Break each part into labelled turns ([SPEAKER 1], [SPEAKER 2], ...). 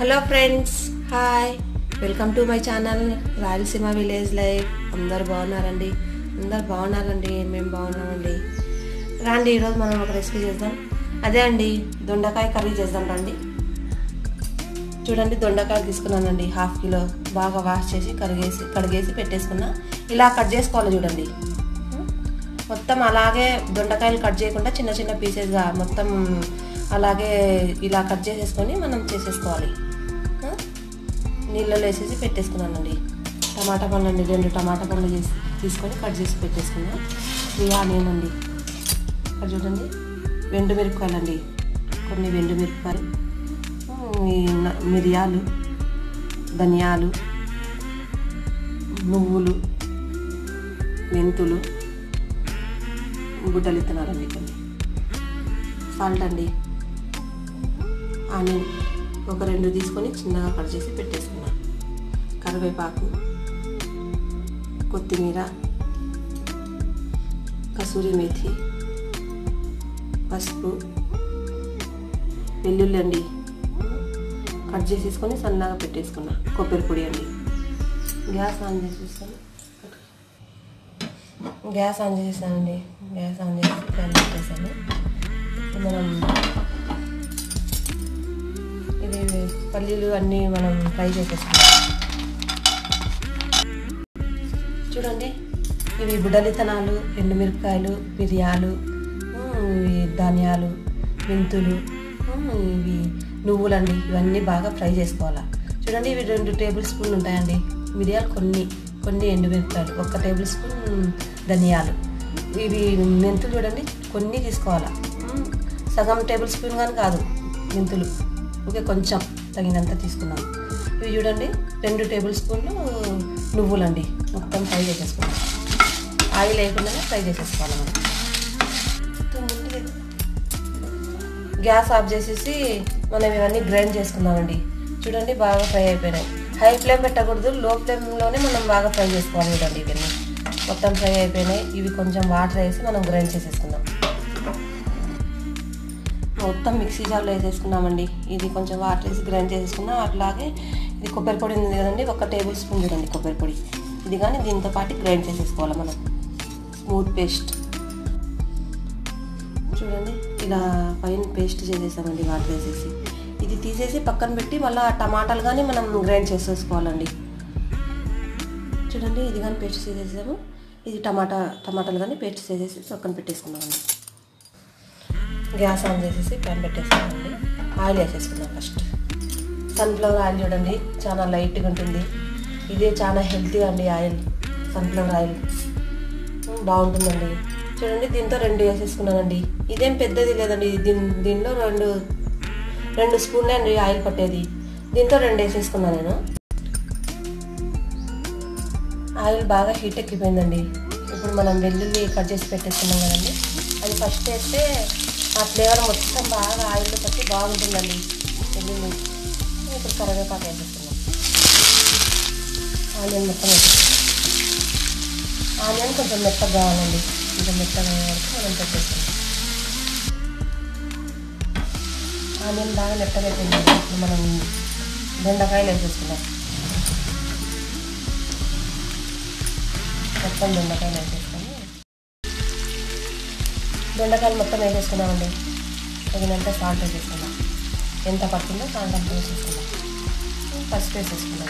[SPEAKER 1] Hello friends hi welcome to my channel Rayalaseema village life అందరు బాగున్నారండి అందరు బాగున్నారండి మేము బాగున్నామండి రండి ఈరోజు మనం ఒక రెసిపీ చేద్దాం అదే అండి దొండకాయ కర్రీ చేద్దాం రండి చూడండి దొండకాయలు తీసుకున్నానండి హాఫ్ కిలో బాగా వాష్ చేసి కడిగేసి కడిగేసి పెట్టేసుకున్నా ఇలా కట్ చేసుకోవాలి చూడండి మొత్తం అలాగే దొండకాయలు కట్ చేయకుండా చిన్న చిన్న పీసెస్గా మొత్తం అలాగే ఇలా కట్ చేసేసుకొని మనం చేసేసుకోవాలి ఆ? నీళ్ళలో వేసేసి పెట్టేసుకున్నానండి టమాటా పండ్లు అండి రెండు టమాటా పండ్లు చేసి తీసుకొని కట్ చేసి పెట్టేసుకున్నా ఇవి ఆనియన్ అండి ఇక్కడ చూడండి వెండు మిరపకాయలు అండి కొన్ని వెండు మిరపకాయలు ఉమ్, ఈ న- మిరియాలు ధనియాలు నువ్వులు మెంతులు గుడ్డలు ఇత్తనారండి కొన్ని సాల్ట్ అండి ఆనియన్ ఒక రెండు తీసుకొని చిన్నగా కట్ చేసి పెట్టేసుకున్నా కరివేపాకు కొత్తిమీర కసూరి మేథి పసుపు వెల్లుల్లి అండి కట్ చేసేసుకొని సన్నగా పెట్టేసుకున్నా కొబ్బరి పొడి అండి గ్యాస్ ఆన్ చేసేసుకొని గ్యాస్ ఆన్ చేసానండి గ్యాస్ ఆన్ చేసి ప్యాన్ పెట్టేసాను ఇప్పుడు మనం ఇది పల్లీలు అన్నీ మనం ఫ్రై చేసేసుకున్నాం చూడండి ఇవి బుడలితనాలు ఎండుమిరపకాయలు మిరియాలు ఉమ్, ఇవి ధనియాలు మెంతులు ఉమ్, ఇవి నువ్వులండి ఇవన్నీ బాగా ఫ్రై చేసుకోవాలి చూడండి ఇవి రెండు టేబుల్ స్పూన్లు ఉంటాయండి మిరియాలు కొన్ని కొన్ని ఎండుమిరపకాయలు ఒక టేబుల్ స్పూన్ ధనియాలు ఇవి మెంతులు చూడండి కొన్ని తీసుకోవాలి ఉమ్, సగం టేబుల్ స్పూన్ కానీ కాదు మెంతులు ఓకే కొంచెం తగినంత తీసుకున్నాను ఇవి చూడండి రెండు టేబుల్ స్పూన్లు నువ్వులండి మొత్తం ఫ్రై చేసేసుకున్నాం ఆయిల్ వేయకుండానే ఫ్రై చేసేసుకోవాలి మనం గ్యాస్ ఆఫ్ చేసేసి మనం ఇవన్నీ గ్రైండ్ చేసుకుందామండి చూడండి బాగా ఫ్రై అయిపోయినాయి హై ఫ్లేమ్ పెట్టకూడదు లో ఫ్లేమ్లోనే మనం బాగా ఫ్రై చేసుకోవాలి చూడండి ఇవన్నీ మొత్తం ఫ్రై అయిపోయినాయి ఇవి కొంచెం వాటర్ వేసి మనం గ్రైండ్ చేసేసుకుందాం మొత్తం మిక్సీ జార్లో వేసేసుకున్నామండి ఇది కొంచెం వాటర్ వేసి గ్రైండ్ చేసేసుకున్నాం అట్లాగే ఇది కొబ్బరి పొడి ఉంది కదండి ఒక టేబుల్ స్పూన్ చూడండి కొబ్బరి పొడి ఇది కానీ దీంతో పాటు గ్రైండ్ చేసేసుకోవాలి మనం స్మూత్ పేస్ట్ చూడండి ఇలా పైన పేస్ట్ చేసేసామండి వాటర్ వేసేసి ఇది తీసేసి పక్కన పెట్టి మళ్ళీ టమాటాలు కానీ మనం గ్రైండ్ చేసేసుకోవాలండి చూడండి ఇది కానీ పేస్ట్ చేసేసాము ఇది టమాటా టమాటాలు కానీ పేస్ట్ చేసేసి పక్కన పెట్టేసుకున్నామండి గ్యాస్ ఆన్ చేసేసి ప్యాన్ పెట్టేసుకోండి ఆయిల్ వేసేసుకుందాం ఫస్ట్ సన్ఫ్లవర్ ఆయిల్ చూడండి చాలా లైట్గా ఉంటుంది ఇదే చాలా హెల్తీ అండి ఆయిల్ సన్ఫ్లవర్ ఆయిల్ ఉమ్, బాగుంటుందండి చూడండి దీంతో రెండు వేసేసుకున్నానండి ఇదేం పెద్దది లేదండి దీని దీనిలో రెండు రెండు స్పూన్లే అండి ఆయిల్ పట్టేది దీంతో రెండు వేసేసుకున్నాను నేను ఆయిల్ బాగా హీట్ ఎక్కిపోయిందండి ఇప్పుడు మనం వెల్లుల్లి కట్ చేసి పెట్టేసుకున్నాం కదండి అది ఫస్ట్ వేస్తే ఆ ఫ్లేవర్ మొత్తం బాగా ఆయిల్లో పట్టి బాగుంటుందండి వెల్లుల్లి ఇప్పుడు కరివేపాకు వేసేస్తున్నాం ఆనియన్ మొత్తం వేసేస్తున్నాం ఆనియన్ కొంచెం మెత్తగా కావాలండి కొంచెం మెత్తగా అయ్యే వరకు మనం పెట్టేస్తున్నాం ఆనియన్ బాగా మెత్తగా అయిపోయింది ఇప్పుడు మనం బెండకాయలు వేసేసుకున్నాం మొత్తం బెండకాయలు వేసేసుకొని బెండకాయలు మొత్తం వేసేసుకున్నామండి తగినంత సాల్ట్ వేసేసుకున్నాం ఎంత పడుతుందో సాల్ట్ అంత వేసేసుకున్నాం పసుపు వేసేసుకున్నాం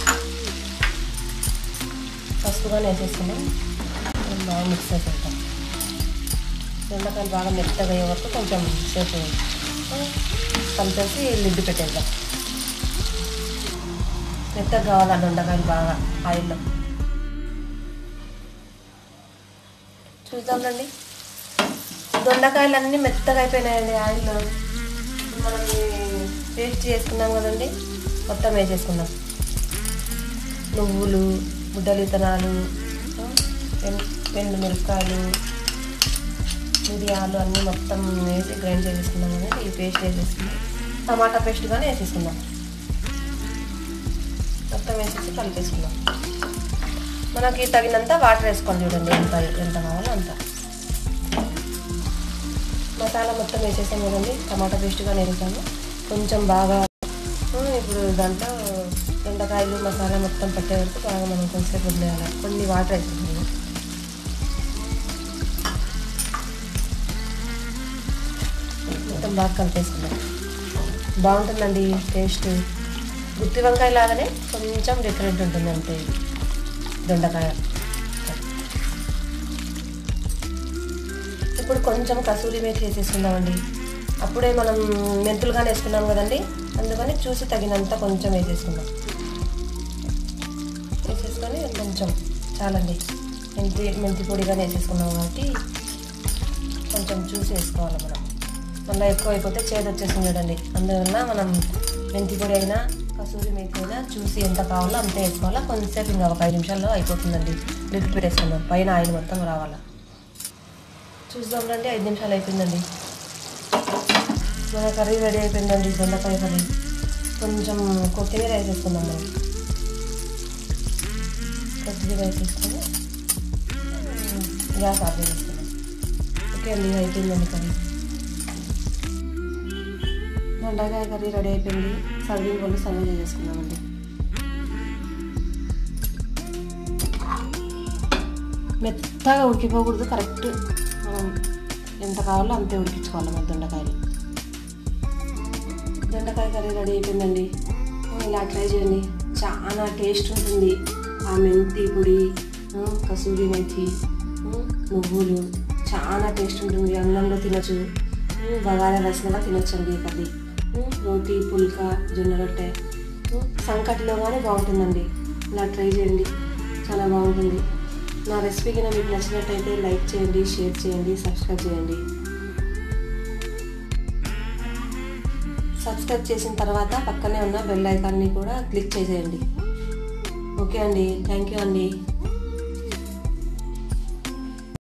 [SPEAKER 1] పసుపుగానే వేసేసుకున్నాం బాగా మిక్స్ చేసేస్తాం బెండకాయలు బాగా మెత్తగా అయ్యే వరకు కొంచెం సేపు కలిపేసి లిడ్డు పెట్టేద్దాం మెత్తగా కావాలి ఆ దొండకాయలు బాగా ఆయిల్లో చూద్దామండి దొండకాయలు అన్నీ మెత్తగా అయిపోయినాయండి ఆయిల్లో మనం పేస్ట్ చేసుకున్నాం కదండి మొత్తం వేసేసుకుందాం నువ్వులు ముద్దలు ఇతనాలు ఎండు మిరపకాయలు మిరియాలు అన్నీ మొత్తం వేసి గ్రైండ్ చేసేసుకున్నాం కదండి ఈ పేస్ట్ వేసేసుకున్నాం టమాటా పేస్ట్ కానీ వేసేసుకుందాం మొత్తం వేసేసి కలిపేసుకుందాం మనకి తగినంత వాటర్ వేసుకోవాలి చూడండి ఎంత ఎంత కావాలో అంత మసాలా మొత్తం వేసేసాం కదండి టమాటా పేస్ట్ కానీ వేసాము కొంచెం బాగా ఉమ్, ఇప్పుడు దాంట్లో దొండకాయలు మసాలా మొత్తం పట్టే వరకు బాగా మనం కొంచెంసేపు వదిలేయాలి కొన్ని వాటర్ వేసుకుంటాము మొత్తం బాగా కలిపేసుకుందాం బాగుంటుందండి టేస్ట్ గుత్తి వంకాయ లాగానే కొంచెం డిఫరెంట్ ఉంటుంది అంతే ఇది. దొండకాయ ఇప్పుడు కొంచెం కసూరి మేతి వేసేసుకుందామండి అప్పుడే మనం మెంతులుగానే వేసుకున్నాం కదండి అందుకని చూసి తగినంత కొంచెం వేసేసుకుందాం వేసేసుకొని కొంచెం చాలండి మెంతి మెంతి పొడిగానే వేసేసుకున్నాం కాబట్టి కొంచెం చూసి వేసుకోవాలి మనం మళ్ళీ ఎక్కువ అయిపోతే చేదు వచ్చేస్తుంది చూడండి అందువల్ల మనం మెంతి పొడి అయినా కసూరి మేతి అయినా చూసి ఎంత కావాలో అంతే వేసుకోవాలా కొంచెంసేపు ఇంకా ఒక ఐదు నిమిషాల్లో అయిపోతుందండి లిడ్ పెట్టేసుకుందాం పైన ఆయిల్ మొత్తం రావాలా చూద్దాం రండి ఐదు నిమిషాలు అయిపోయిందండి మన కర్రీ రెడీ అయిపోయిందండి దొండకాయ కర్రీ కొంచెం కొత్తిమీర వేసేసుకుందాం మనం కొత్తిమీర వేసేసుకొని ఉమ్, గ్యాస్ ఆఫ్ చేసుకుందాం ఓకే అండి అయిపోయిందండి కర్రీ దొండకాయ కర్రీ రెడీ అయిపోయింది సర్వింగ్ వాళ్ళు సర్వ్ చేసుకున్నామండి మెత్తగా ఉడికిపోకూడదు కరెక్ట్ మనం ఎంత కావాలో అంతే ఉడికించుకోవాలి మన దొండకాయలు దొండకాయ కర్రీ రెడీ అయిపోయిందండి ఇలా ట్రై చేయండి చాలా టేస్ట్ ఉంటుంది ఆ మెంతి పొడి ఆ, కసూరి మెథి ఆ, నువ్వులు చాలా టేస్ట్ ఉంటుంది అన్నంలో తినచ్చు ఉమ్, బగారా రైస్ కూడా తినొచ్చండి ఈ కర్రీ ఉమ్, రోటీ పుల్కా జొన్న రొట్టె ఉమ్, సంకటిలో కానీ బాగుంటుందండి ఇలా ట్రై చేయండి చాలా బాగుంటుంది నా రెసిపీ కన్నా మీకు నచ్చినట్టయితే లైక్ చేయండి షేర్ చేయండి సబ్స్క్రైబ్ చేయండి సబ్స్క్రైబ్ చేసిన తర్వాత పక్కనే ఉన్న బెల్ ఐకాన్ని కూడా క్లిక్ చేసేయండి ఓకే అండి థ్యాంక్ యూ అండి